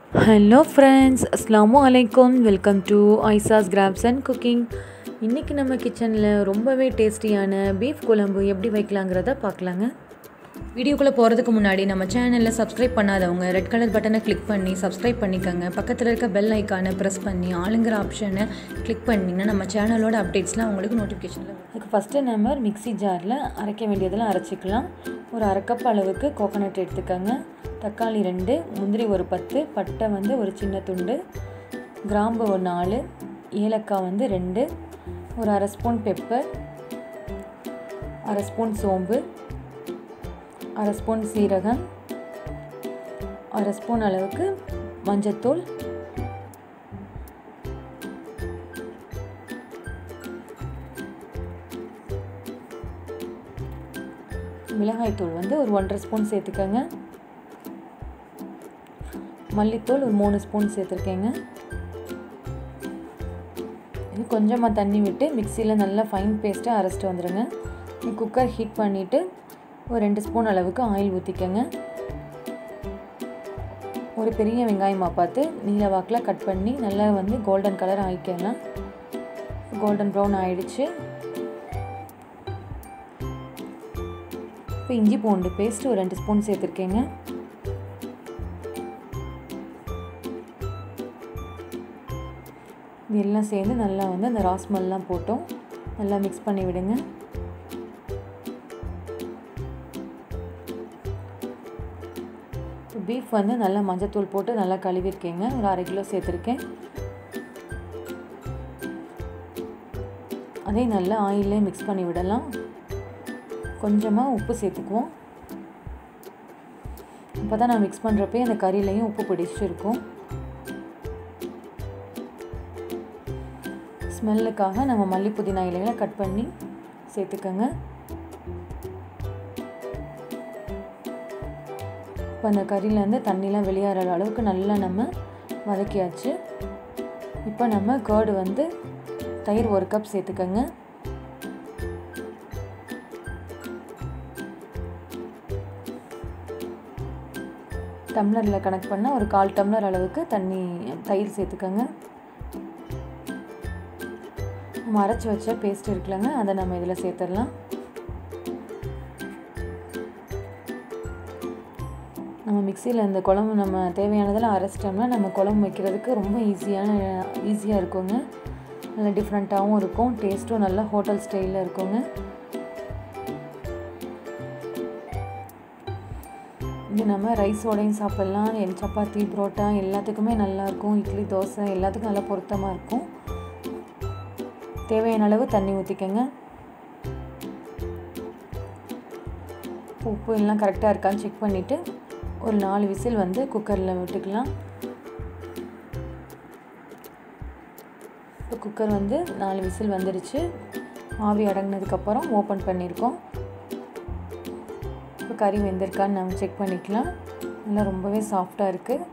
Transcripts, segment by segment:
hello friends அஸ்லாமு அலைக்கும் welcome to Aisha's crafts and cooking இன்றைக்கி நம்ம கிச்சனில் ரொம்பவே டேஸ்டியான பீஃப் குழம்பு எப்படி வைக்கலாங்கிறத பார்க்கலாங்க வீடியோக்குள்ளே போகிறதுக்கு முன்னாடி நம்ம சேனலில் சப்ஸ்கிரைப் பண்ணாதவங்க ரெட் கலர் பட்டனை கிளிக் பண்ணி சப்ஸ்கிரைப் பண்ணிக்கோங்க பக்கத்தில் இருக்க பெல் ஐக்கானை ப்ரெஸ் பண்ணி ஆளுங்கிற ஆப்ஷனை கிளிக் பண்ணிங்கன்னா நம்ம சேனலோட அப்டேட்ஸ்லாம் உங்களுக்கு நோட்டிஃபிகேஷனில் அதுக்கு ஃபஸ்ட்டு நம்ம ஒரு மிக்ஸி ஜாரில் அரைக்க வேண்டியதெல்லாம் அரைச்சிக்கலாம் ஒரு அரை கப் அளவுக்கு கோகோனட் எடுத்துக்கோங்க தக்காளி ரெண்டு முந்திரி ஒரு பத்து பட்டை வந்து ஒரு சின்ன துண்டு கிராம்பு ஒரு நாலு ஏலக்காய் வந்து ரெண்டு ஒரு அரை ஸ்பூன் பெப்பர் அரை ஸ்பூன் சோம்பு அரை ஸ்பூன் சீரகம் அரை ஸ்பூன் அளவுக்கு மஞ்சத்தூள் மிளகாய்த்தூள் வந்து ஒரு ஒன்றரை ஸ்பூன் சேர்த்துக்கோங்க மல்லித்தூள் ஒரு மூணு ஸ்பூன் சேர்த்துருக்கேங்க இது கொஞ்சமாக தண்ணி விட்டு மிக்சியில் நல்லா ஃபைன் பேஸ்ட்டாக அரைச்சிட்டு வந்துடுங்க குக்கர் ஹீட் பண்ணிவிட்டு ஒரு ரெண்டு ஸ்பூன் அளவுக்கு ஆயில் ஊற்றிக்கோங்க ஒரு பெரிய வெங்காயமாக பார்த்து நீல வாக்கில் கட் பண்ணி நல்லா வந்து கோல்டன் கலர் ஆகிக்கலாம் கோல்டன் ப்ரௌன் ஆயிடுச்சு இப்போ இஞ்சி பூண்டு பேஸ்ட் ஒரு ரெண்டு ஸ்பூன் சேர்த்துருக்கேங்க இது எல்லாம் சேர்ந்து நல்லா வந்து அந்த ராஸ்மல்லாம் போட்டோம் நல்லா மிக்ஸ் பண்ணி விடுங்க பீஃப் வந்து நல்லா மஞ்சத்தூள் போட்டு நல்லா கழுவிருக்கேங்க ஒரு அரை கிலோ சேர்த்துருக்கேன் அதே நல்லா ஆயிலே மிக்ஸ் பண்ணி விடலாம் கொஞ்சமாக உப்பு சேர்த்துக்குவோம் இப்போ தான் நான் மிக்ஸ் பண்ணுறப்பே அந்த கறியிலையும் உப்பு பிடிச்சிருக்கும் ஸ்மெல்லுக்காக நம்ம மல்லி புதினா இலைகளை கட் பண்ணி சேர்த்துக்கோங்க இப்போ அந்த கறியிலேருந்து தண்ணிலாம் வெளியேற அளவுக்கு நல்லா நம்ம வதக்கியாச்சு இப்போ நம்ம கேர்டு வந்து தயிர் ஒரு கப் சேர்த்துக்கோங்க டம்ளரில் கனெக்ட் பண்ண ஒரு கால் டம்ளர் அளவுக்கு தண்ணி தயிர் சேர்த்துக்கோங்க நம்ம அரைச்சி வச்ச பேஸ்ட் இருக்குல்லங்க அதை நம்ம இதில் சேர்த்துடலாம் நம்ம மிக்சியில் இந்த குழம்பு நம்ம தேவையானதெல்லாம் அரைச்சிட்டோம்னா நம்ம குழம்பு வைக்கிறதுக்கு ரொம்ப ஈஸியான ஈஸியாக இருக்குங்க நல்லா டிஃப்ரெண்ட்டாகவும் இருக்கும் டேஸ்ட்டும் நல்லா ஹோட்டல் ஸ்டைலில் இருக்குங்க இது நம்ம ரைஸோடையும் சாப்பிட்லாம் என் சப்பாத்தி புரோட்டா எல்லாத்துக்குமே நல்லாயிருக்கும் இட்லி தோசை எல்லாத்துக்கும் நல்லா பொருத்தமாக இருக்கும் தேவையான அளவு தண்ணி ஊற்றிக்கோங்க உப்பு எல்லாம் கரெக்டாக இருக்கான்னு செக் பண்ணிவிட்டு ஒரு நாலு விசில் வந்து குக்கரில் விட்டுக்கலாம் இப்போ குக்கர் வந்து நாலு விசில் வந்துடுச்சு ஆவி அடங்கினதுக்கப்புறம் ஓப்பன் பண்ணியிருக்கோம் இப்போ கறி வெந்திருக்கான்னு நம்ம செக் பண்ணிக்கலாம் நல்லா ரொம்பவே சாஃப்டாக இருக்குது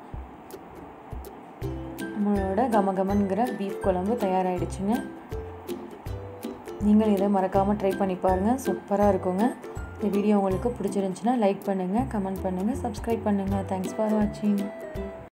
நம்மளோட கமகமன்கிற பீஃப் குழம்பு தயாராகிடுச்சுங்க நீங்கள் இதை மறக்காமல் ட்ரை பண்ணி பாருங்கள் சூப்பராக இருக்குங்க இந்த வீடியோ உங்களுக்கு பிடிச்சிருந்துச்சின்னா லைக் பண்ணுங்கள் கமெண்ட் பண்ணுங்கள் சப்ஸ்கிரைப் பண்ணுங்கள் தேங்க்ஸ் ஃபார் வாட்சிங்